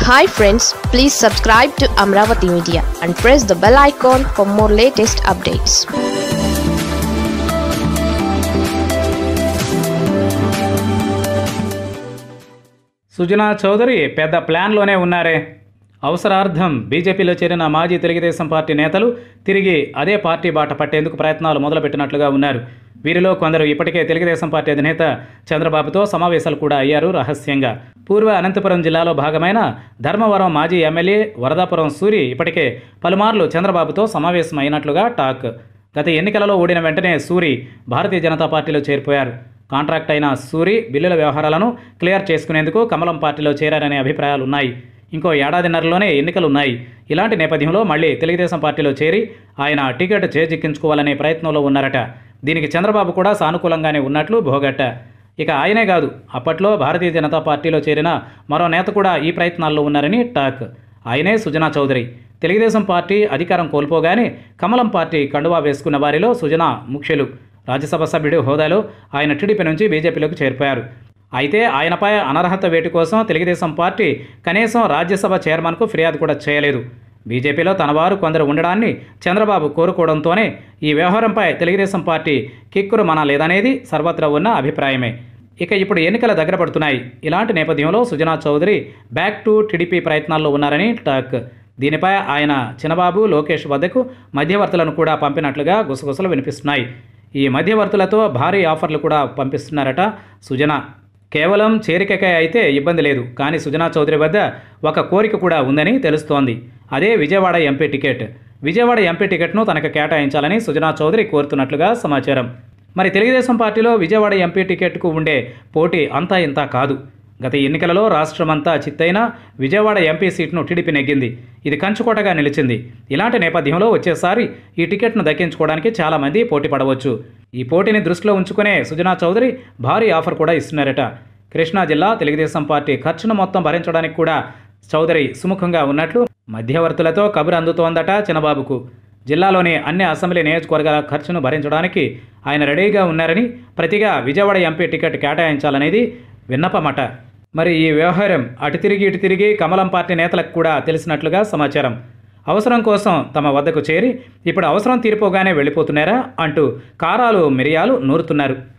hi friends please subscribe to Amaravati media and press the bell icon for more latest updates Sujana Chowdary పెద్ద ప్లాన్లోనే ఉన్నారే అవసరార్థం బీజేపీలో చేరిన మాజీ తెలుగుదేశం పార్టీ నేతలు తిరిగి అదే పార్టీ బాట పట్టేందుకు ప్రయత్నాలు మొదలుపెట్టినట్లుగా ఉన్నారు వీరిలో కొందరు ఇప్పటికే తెలుగుదేశం పార్టీ అధినేత చంద్రబాబుతో సమావేశాలు కూడా అయ్యారు రహస్యంగా పూర్వ అనంతపురం జిల్లాలో భాగమైన ధర్మవరం మాజీ ఎమ్మెల్యే వరదాపురం సూరి ఇప్పటికే పలుమార్లు చంద్రబాబుతో సమావేశం అయినట్లుగా టాక్ గత ఎన్నికలలో ఓడిన వెంటనే సూరి భారతీయ జనతా పార్టీలో చేరిపోయారు కాంట్రాక్ట్ అయిన సూరి బిల్లుల వ్యవహారాలను క్లియర్ చేసుకునేందుకు కమలం పార్టీలో చేరారనే అభిప్రాయాలు ఉన్నాయి ఇంకో ఏడాదిన్నరలోనే ఎన్నికలు ఉన్నాయి ఇలాంటి నేపథ్యంలో మళ్ళీ తెలుగుదేశం పార్టీలో చేరి ఆయన టికెట్ చేజిక్కించుకోవాలనే ప్రయత్నంలో ఉన్నారట దీనికి చంద్రబాబు కూడా సానుకూలంగానే ఉన్నట్లు భోగట్ట ఇక ఆయనే కాదు అప్పట్లో భారతీయ జనతా పార్టీలో చేరిన మరో నేత కూడా ఈ ప్రయత్నాల్లో ఉన్నారని టాక్ ఆయనే సుజనా చౌదరి తెలుగుదేశం పార్టీ అధికారం కోల్పోగానే కమలం పార్టీ కండువా వేసుకున్న వారిలో సుజనా ముఖ్యులు రాజ్యసభ సభ్యుడి హోదాలో ఆయన టీడీపీ నుంచి బీజేపీలోకి చేరిపోయారు అయితే ఆయనపై అనర్హత వేటు కోసం తెలుగుదేశం పార్టీ కనీసం రాజ్యసభ చైర్మన్కు ఫిర్యాదు కూడా చేయలేదు బీజేపీలో తన వారు కొందరు ఉండడాన్ని చంద్రబాబు కోరుకోవడంతోనే ఈ వ్యవహారంపై తెలుగుదేశం పార్టీ కిక్కురు మనలేదనేది సర్వత్రా ఉన్న అభిప్రాయమే ఇక ఇప్పుడు ఎన్నికల దగ్గర పడుతున్నాయి ఇలాంటి నేపథ్యంలో Sujana Chowdary back to TDP ప్రయత్నాల్లో ఉన్నారని టాక్ దీనిపై ఆయన చినబాబు లోకేష్ వద్దకు మధ్యవర్తులను కూడా పంపినట్లుగా గుసగుసలు వినిపిస్తున్నాయి ఈ మధ్యవర్తులతో భారీ ఆఫర్లు కూడా పంపిస్తున్నారట సుజనా కేవలం చేరికకే అయితే ఇబ్బంది లేదు కానీ సుజనా చౌదరి వద్ద ఒక కోరిక కూడా ఉందని తెలుస్తోంది అదే Vijayawada MP ticket Vijayawada MP టికెట్ను తనకు కేటాయించాలని సుజనా చౌదరి కోరుతున్నట్లుగా సమాచారం మరి తెలుగుదేశం పార్టీలో విజయవాడ ఎంపీ టికెట్కు ఉండే పోటీ అంతా ఇంతా కాదు గత ఎన్నికలలో రాష్ట్రమంతా చిత్తైన విజయవాడ ఎంపీ సీట్ను టీడీపీ నెగ్గింది ఇది కంచుకోటగా నిలిచింది ఇలాంటి నేపథ్యంలో వచ్చేసారి ఈ టికెట్ను దక్కించుకోవడానికి చాలామంది పోటీ పడవచ్చు ఈ పోటీని దృష్టిలో ఉంచుకునే సుజనా చౌదరి భారీ ఆఫర్ కూడా ఇస్తున్నారట కృష్ణా జిల్లా తెలుగుదేశం పార్టీ ఖర్చును మొత్తం భరించడానికి కూడా చౌదరి సుముఖంగా ఉన్నట్లు మధ్యవర్తులతో కబురు అందుతోందట చినబాబుకు జిల్లాలోని అన్ని అసెంబ్లీ నియోజకవర్గాల ఖర్చును భరించడానికి ఆయన రెడీగా ఉన్నారని ప్రతిగా విజయవాడ ఎంపీ టికెట్ కేటాయించాలనేది విన్నపమట మరి ఈ వ్యవహారం అటు తిరిగి ఇటు తిరిగి కమలం పార్టీ నేతలకు కూడా తెలిసినట్లుగా సమాచారం అవసరం కోసం తమ వద్దకు చేరి ఇప్పుడు అవసరం తీరిపోగానే వెళ్ళిపోతున్నారా అంటూ కారాలు మిరియాలు నూరుతున్నారు